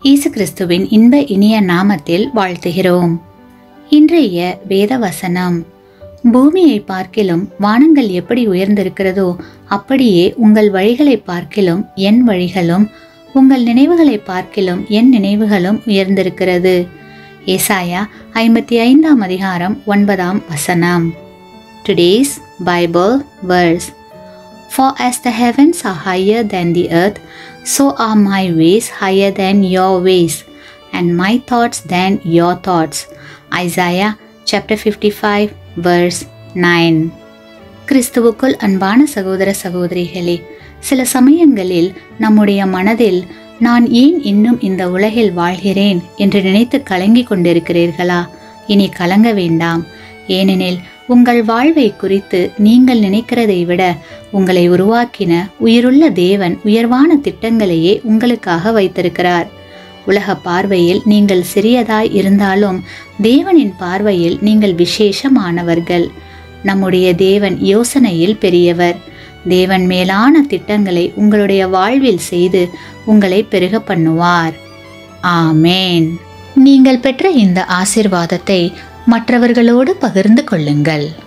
இயேசு கிறிஸ்துவின் இன்ப இனிய நாமத்தில் வாழ்த்துகிறோம் இன்றைய வேத வசனம் பூமியை பார்க்கிலும் வானங்கள் எப்படி உயர்ந்திருக்கிறதோ அப்படியே உங்கள் வழிகளை பார்க்கிலும் என் வழிகளும் உங்கள் நினைவுகளை பார்க்கிலும் என் நினைவுகளும் உயர்ந்திருக்கிறது ஏசாயா ஐம்பத்தி ஐந்தாம் அதிகாரம் ஒன்பதாம் வசனம் today's Bible verse For as the heavens are higher than the earth, so are my ways higher than your ways, and my thoughts than your thoughts. Isaiah chapter 55 verse 9. கிறிஸ்துவுக்குள் அன்பான சகோதர சகோதரிகளே சில சமயங்களில் நம்முடைய மனதில் நான் ஏன் இன்னும் இந்த உலகில் வாழ்கிறேன் என்று நினைத்து கலங்கிக் கொண்டிருக்கிறீர்களா இனி கலங்க வேண்டாம் ஏனெனில் உங்கள் வாழ்வை குறித்து நீங்கள் நினைக்கிறதை விட உங்களை உருவாக்கின உயிருள்ள தேவன் உயர்வான திட்டங்களையே உங்களுக்காக வைத்திருக்கிறார் உலக பார்வையில் நீங்கள் சிறியதாய் இருந்தாலும் தேவனின் பார்வையில் நீங்கள் விசேஷமானவர்கள் நம்முடைய தேவன் யோசனையில் பெரியவர் தேவன் மேலான திட்டங்களை உங்களுடைய வாழ்வில் செய்து உங்களை பெருக பண்ணுவார் ஆமேன் நீங்கள் பெற்ற இந்த ஆசிர்வாதத்தை மற்றவர்களோடு பகிர்ந்து கொள்ளுங்கள்